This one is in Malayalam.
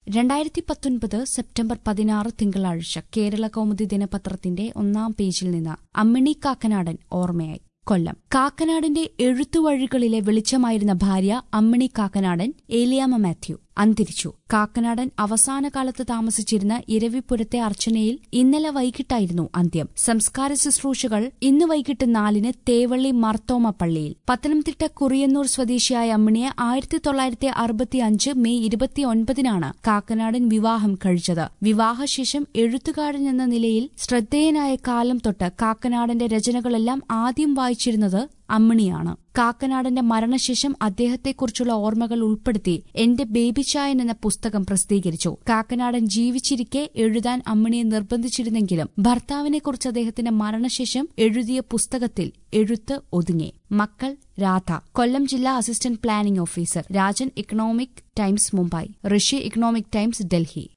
രണ്ടായിരത്തി പത്തൊൻപത് സെപ്റ്റംബർ പതിനാറ് തിങ്കളാഴ്ച കേരള കൗമുദി ദിനപത്രത്തിന്റെ ഒന്നാം പേജിൽ നിന്ന് അമ്മിണി കാക്കനാടൻ ഓർമ്മയായി കൊല്ലം കാക്കനാടന്റെ എഴുത്തുവഴികളിലെ വെളിച്ചമായിരുന്ന ഭാര്യ അമ്മിണി കാക്കനാടൻ ഏലിയാമ്മ മാത്യു അന്തരിച്ചു കാക്കനാടൻ അവസാന കാലത്ത് താമസിച്ചിരുന്ന ഇരവിപുരത്തെ അർച്ചനയിൽ ഇന്നലെ വൈകിട്ടായിരുന്നു അന്ത്യം സംസ്കാര ശുശ്രൂഷകൾ ഇന്ന് വൈകിട്ട് നാലിന് തേവള്ളി മർത്തോമ പള്ളിയിൽ പത്തനംതിട്ട കുറിയന്നൂർ സ്വദേശിയായ അമ്മിണിയെ ആയിരത്തി തൊള്ളായിരത്തി അറുപത്തിയഞ്ച് മെയ് ഇരുപത്തിയൊൻപതിനാണ് കാക്കനാടൻ വിവാഹം കഴിച്ചത് വിവാഹശേഷം എഴുത്തുകാരൻ എന്ന നിലയിൽ ശ്രദ്ധേയനായ കാലം തൊട്ട് കാക്കനാടന്റെ രചനകളെല്ലാം ആദ്യം വായിച്ചിരുന്നത് അമ്മിണിയാണ് കാക്കനാടന്റെ മരണശേഷം അദ്ദേഹത്തെക്കുറിച്ചുള്ള ഓർമ്മകൾ ഉൾപ്പെടുത്തി എന്റെ ബേബി ചായൻ എന്ന പുസ്തകം പ്രസിദ്ധീകരിച്ചു കാക്കനാടൻ ജീവിച്ചിരിക്കെ എഴുതാൻ അമ്മിണിയെ നിർബന്ധിച്ചിരുന്നെങ്കിലും ഭർത്താവിനെക്കുറിച്ച് അദ്ദേഹത്തിന്റെ മരണശേഷം എഴുതിയ പുസ്തകത്തിൽ എഴുത്ത് ഒതുങ്ങി മക്കൾ രാധ കൊല്ലം ജില്ലാ assistant planning officer Rajan Economic Times Mumbai Rishi Economic Times Delhi